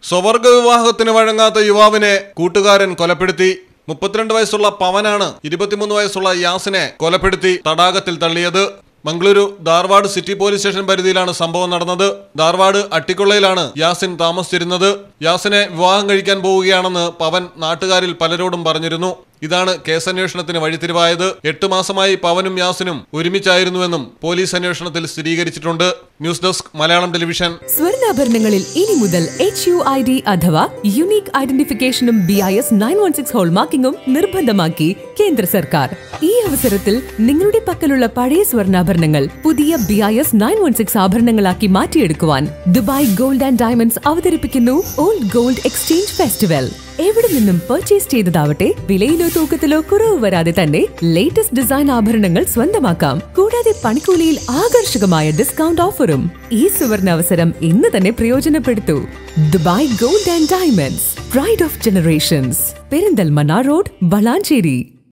സ്വവർഗ വിവാഹത്തിന് വഴങ്ങാത്ത യുവാവിനെ കൂട്ടുകാരൻ കൊലപ്പെടുത്തി മുപ്പത്തിരണ്ട് വയസ്സുള്ള പവനാണ് ഇരുപത്തിമൂന്ന് വയസ്സുള്ള യാസിനെ കൊലപ്പെടുത്തി തടാകത്തിൽ തള്ളിയത് Mangaluru Dharwad city police station പരിധിയിലാണ് സംഭവം നടന്നത് ധാർവാഡ് അട്ടിക്കൊള്ളയിലാണ് യാസിൻ താമസിച്ചിരുന്നത് യാസിനെ വിവാഹം കഴിക്കാൻ പോവുകയാണെന്ന് പവൻ നാട്ടുകാരിൽ പലരോടും പറഞ്ഞിരുന്നു ഇതാണ് കേസന്വേഷണത്തിന് വഴിത്തിരിവായത് എട്ട് മാസമായി പവനും യാസിനും ഒരുമിച്ചായിരുന്നുവെന്നും പോലീസ് അന്വേഷണത്തിൽ സ്ഥിരീകരിച്ചിട്ടുണ്ട് ന്യൂസ് ഡെസ്ക് മലയാളം ടെലിവിഷൻ സ്വർണ്ണാഭരണങ്ങളിൽ ഇനി മുതൽ എച്ച് യു ഐ ഡി അഥവാ യുണീക് ഐഡന്റിഫിക്കേഷനും B I S nine one six ഹോൾമാർക്കിംഗും നിർബന്ധമാക്കി കേന്ദ്ര സർക്കാർ ഈ അവസരത്തിൽ നിങ്ങളുടെ പക്കലുള്ള പഴയ സ്വർണ്ണാഭരണങ്ങൾ പുതിയ B I S nine one six ആഭരണങ്ങളാക്കി മാറ്റിയെടുക്കുവാൻ ദുബായ് ഗോൾഡ് ആൻഡ് ഡയമണ്ട്സ് അവതരിപ്പിക്കുന്നു ഓൾഡ് ഗോൾഡ് എക്സ്ചേഞ്ച് ഫെസ്റ്റിവൽ എവിടെ നിന്നും പർച്ചേസ് ചെയ്തതാവട്ടെ വിലയിലോ തൂക്കത്തിലോ കുറവ് വരാതെ തന്നെ ലേറ്റസ്റ്റ് ഡിസൈൻ ആഭരണങ്ങൾ സ്വന്തമാക്കാം കൂടാതെ പണിക്കൂലിയിൽ ആകർഷകമായ ഡിസ്കൗണ്ട് ഓഫറും ഈ സുവർണ അവസരം ഇന്ന് തന്നെ പ്രയോജനപ്പെടുത്തൂ Dubai gold and diamonds pride of generations Perinthalmanna road Valanchery